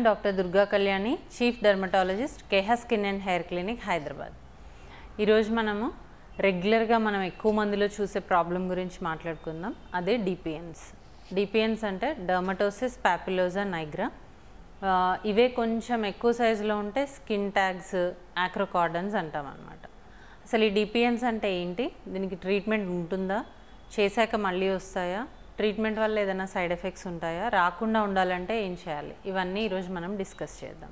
doctor Durga Kalyani chief dermatologist Keha skin and hair clinic Hyderabad ఈరోజు మనము రెగ్యులర్గా మనం ఎక్కువ మందిలో చూసే ప్రాబ్లం గురించి మాట్లాడుకుందాం అదే డిపిఎన్స్ డిపిఎన్స్ అంటే డర్మటోసిస్ పాపిలోజా నైగ్రా ఆ, ఇవే కొంచెం ఎక్కువ సైజులో ఉంటే స్కిన్ ట్యాగ్స్ ఆక్రోకార్డన్స్ అంటాం అనమాట అసలు ఈ డిపిఎన్స్ అంటే ఏంటి దీనికి ట్రీట్మెంట్ ఉంటుందా చేశాక మళ్ళీ వస్తాయా ట్రీట్మెంట్ వల్ల ఏదైనా సైడ్ ఎఫెక్ట్స్ ఉంటాయా రాకుండా ఉండాలంటే ఏం చేయాలి ఇవన్నీ ఈరోజు మనం డిస్కస్ చేద్దాం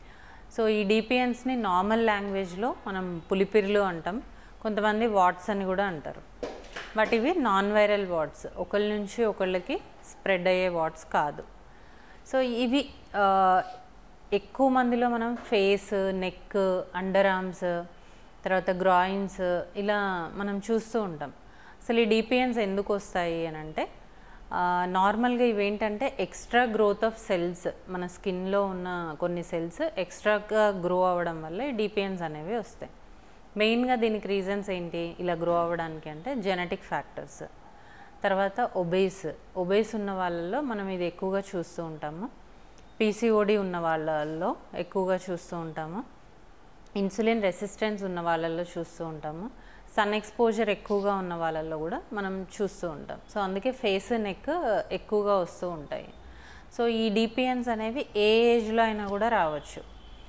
సో ఈ డిపిఎన్స్ని నార్మల్ లాంగ్వేజ్లో మనం పులిపిరిలు అంటాం కొంతమంది వాట్స్ అని కూడా అంటారు బట్ ఇవి నాన్ వైరల్ వాట్స్ ఒకళ్ళ నుంచి ఒకళ్ళకి స్ప్రెడ్ అయ్యే వాట్స్ కాదు సో ఇవి ఆ, ఎక్కువ మందిలో మనం ఫేస్ నెక్ అండర్ ఆర్మ్స్ తర్వాత గ్రాయిన్స్ ఇలా మనం చూస్తూ ఉంటాం అసలు ఈ డిపిఎన్స్ ఎందుకు వస్తాయి అని అంటే నార్మల్గా ఇవేంటంటే ఎక్స్ట్రా గ్రోత్ ఆఫ్ సెల్స్ మన స్కిన్లో ఉన్న కొన్ని సెల్స్ ఎక్స్ట్రాగా గ్రో అవ్వడం వల్ల ఈ డిపిఎన్స్ అనేవి వస్తాయి మెయిన్గా దీనికి రీజన్స్ ఏంటి ఇలా గ్రో అవ్వడానికి అంటే జెనెటిక్ ఫ్యాక్టర్స్ తర్వాత ఒబేస్ ఒబేస్ ఉన్న వాళ్ళల్లో మనం ఇది ఎక్కువగా చూస్తూ ఉంటాము పీసీఓడి ఉన్న వాళ్ళల్లో ఎక్కువగా చూస్తూ ఉంటాము ఇన్సులిన్ రెసిస్టెన్స్ ఉన్న వాళ్ళల్లో చూస్తూ ఉంటాము సన్ ఎక్స్పోజర్ ఎక్కువగా ఉన్న వాళ్ళల్లో కూడా మనం చూస్తూ ఉంటాం సో అందుకే ఫేస్ నెక్ ఎక్కువగా వస్తూ ఉంటాయి సో ఈ డిపిఎన్స్ అనేవి ఏ ఏజ్లో అయినా కూడా రావచ్చు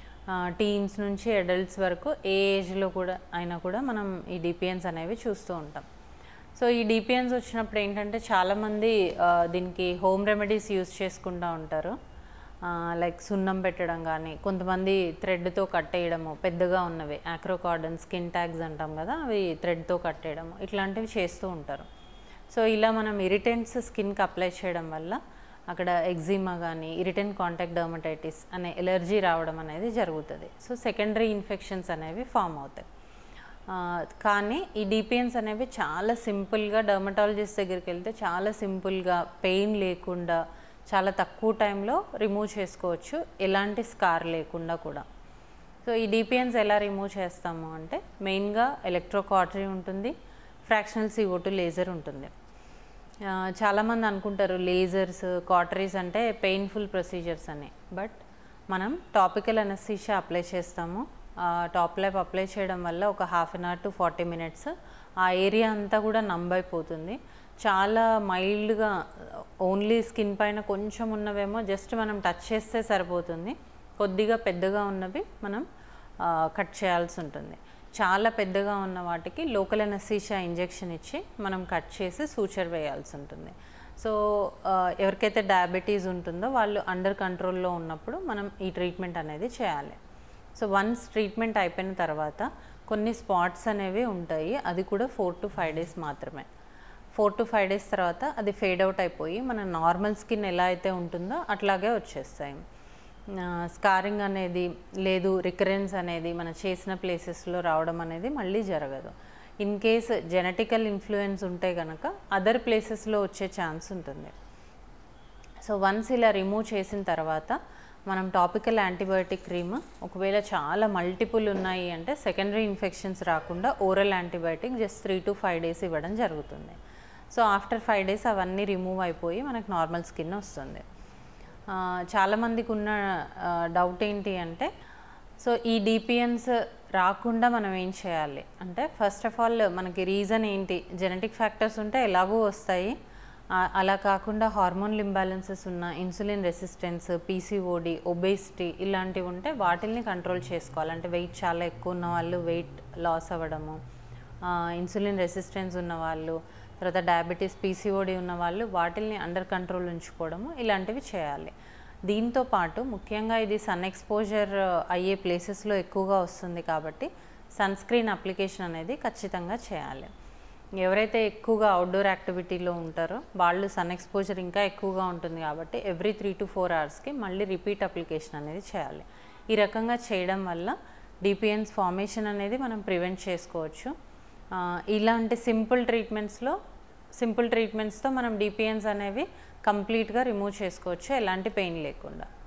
టీన్స్ నుంచి అడల్ట్స్ వరకు ఏ ఏజ్లో కూడా అయినా కూడా మనం ఈ డిపిఎన్స్ అనేవి చూస్తూ ఉంటాం సో ఈ డిపిఎన్స్ వచ్చినప్పుడు ఏంటంటే చాలామంది ఆ, దీనికి హోమ్ రెమెడీస్ యూస్ చేసుకుంటూ ఉంటారు లైక్ సున్నం పెట్టడం కానీ కొంతమంది థ్రెడ్తో కట్టేయడము పెద్దగా ఉన్నవి ఆక్రోకార్డన్ స్కిన్ ట్యాగ్స్ అంటాం కదా అవి థ్రెడ్తో కట్టేయడము ఇట్లాంటివి చేస్తూ ఉంటారు సో ఇలా మనం ఇరిటెంట్స్ స్కిన్కి అప్లై చేయడం వల్ల అక్కడ ఎగ్జిమా కానీ ఇరిటెంట్ కాంటాక్ట్ డర్మటైటిస్ అనే ఎలర్జీ రావడం అనేది జరుగుతుంది సో సెకండరీ ఇన్ఫెక్షన్స్ అనేవి ఫామ్ అవుతాయి ఆ, కానీ ఈ డిపిఎన్స్ అనేవి చాలా సింపుల్గా డర్మటాలజిస్ట్ దగ్గరికి వెళ్తే చాలా సింపుల్గా పెయిన్ లేకుండా చాలా తక్కువ టైంలో రిమూవ్ చేసుకోవచ్చు ఎలాంటి స్కార్ లేకుండా కూడా సో ఈ డిపిఎన్స్ ఎలా రిమూవ్ చేస్తాము అంటే మెయిన్గా ఎలక్ట్రోకాటరీ ఉంటుంది ఫ్రాక్షనల్ సిఓటు లేజర్ ఉంటుంది ఆ, చాలామంది అనుకుంటారు లేజర్స్ కాటరీస్ అంటే పెయిన్ఫుల్ ప్రొసీజర్స్ అని బట్ మనం టాపికల్ అనస్థీషియా అప్లై చేస్తాము టాప్ ల్యాబ్ అప్లై చేయడం వల్ల ఒక half an hour to forty minutes ఆ ఏరియా అంతా కూడా నంబ్ అయిపోతుంది చాలా మైల్డ్గా ఓన్లీ స్కిన్ పైన కొంచెం ఉన్నవేమో జస్ట్ మనం టచ్ చేస్తే సరిపోతుంది కొద్దిగా పెద్దగా ఉన్నవి మనం ఆ, కట్ చేయాల్సి ఉంటుంది చాలా పెద్దగా ఉన్న వాటికి లోకల్ అనస్థీషియా ఇంజెక్షన్ ఇచ్చి మనం కట్ చేసి సూచర్ వేయాల్సి ఉంటుంది సో ఆ, ఎవరికైతే డయాబెటీస్ ఉంటుందో వాళ్ళు అండర్ కంట్రోల్లో ఉన్నప్పుడు మనం ఈ ట్రీట్మెంట్ అనేది చేయాలి సో వన్స్ ట్రీట్మెంట్ అయిపోయిన తర్వాత కొన్ని స్పాట్స్ అనేవి ఉంటాయి అది కూడా ఫోర్ టు ఫైవ్ డేస్ మాత్రమే ఫోర్ టు ఫైవ్ డేస్ తర్వాత అది ఫేడ్ అవుట్ అయిపోయి మన నార్మల్ స్కిన్ ఎలా అయితే ఉంటుందో అట్లాగే వచ్చేస్తాయి స్కారింగ్ అనేది లేదు రికరెన్స్ అనేది మన చేసిన ప్లేసెస్లో రావడం అనేది మళ్ళీ జరగదు ఇన్ కేస్ జెనెటికల్ ఇన్ఫ్లుయెన్స్ ఉంటే కనుక అదర్ ప్లేసెస్లో వచ్చే ఛాన్స్ ఉంటుంది సో వన్స్ ఇలా రిమూవ్ చేసిన తర్వాత మనం టాపికల్ యాంటీబయోటిక్ క్రీమ్ ఒకవేళ చాలా మల్టిపుల్ ఉన్నాయి అంటే సెకండరీ ఇన్ఫెక్షన్స్ రాకుండా oral antibiotic just three to five days ఇవ్వడం జరుగుతుంది సో ఆఫ్టర్ ఫైవ్ డేస్ అవన్నీ రిమూవ్ అయిపోయి మనకు నార్మల్ స్కిన్ వస్తుంది ఆ, చాలామందికి ఉన్న డౌట్ ఏంటి అంటే సో ఈ డిపిఎన్స్ రాకుండా మనం ఏం చేయాలి అంటే ఫస్ట్ ఆఫ్ ఆల్ మనకి రీజన్ ఏంటి జెనెటిక్ ఫ్యాక్టర్స్ ఉంటే ఎలాగో వస్తాయి ఆ, అలా కాకుండా హార్మోనల్ ఇంబ్యాలెన్సెస్ ఉన్న ఇన్సులిన్ రెసిస్టెన్స్ పీసీఓడి ఒబేసిటీ ఇలాంటివి ఉంటే వాటిల్ని కంట్రోల్ చేసుకోవాలి అంటే వెయిట్ చాలా ఎక్కువ ఉన్న వాళ్ళు వెయిట్ లాస్ అవ్వడము ఇన్సులిన్ రెసిస్టెన్స్ ఉన్న వాళ్ళు తర్వాత డయాబెటీస్ పీసీఓడి ఉన్న వాళ్ళు వాటిల్ని అండర్ కంట్రోల్ ఉంచుకోవడము ఇలాంటివి చేయాలి దీంతో పాటు ముఖ్యంగా ఇది సన్ ఎక్స్పోజర్ అయ్యే ప్లేసెస్లో ఎక్కువగా వస్తుంది కాబట్టి సన్ స్క్రీన్ అప్లికేషన్ అనేది ఖచ్చితంగా చేయాలి ఎవరైతే ఎక్కువగా అవుట్డోర్ యాక్టివిటీలో ఉంటారో వాళ్ళు సన్ ఎక్స్పోజర్ ఇంకా ఎక్కువగా ఉంటుంది కాబట్టి ఎవ్రీ త్రీ టు ఫోర్ అవర్స్కి మళ్ళీ రిపీట్ అప్లికేషన్ అనేది చేయాలి ఈ రకంగా చేయడం వల్ల డిపిఎన్స్ ఫార్మేషన్ అనేది మనం ప్రివెంట్ చేసుకోవచ్చు ఆ, ఇలాంటి సింపుల్ ట్రీట్మెంట్స్లో సింపుల్ ట్రీట్మెంట్స్తో మనం డిపిఎన్స్ అనేవి కంప్లీట్గా రిమూవ్ చేసుకోవచ్చు ఎలాంటి పెయిన్ లేకుండా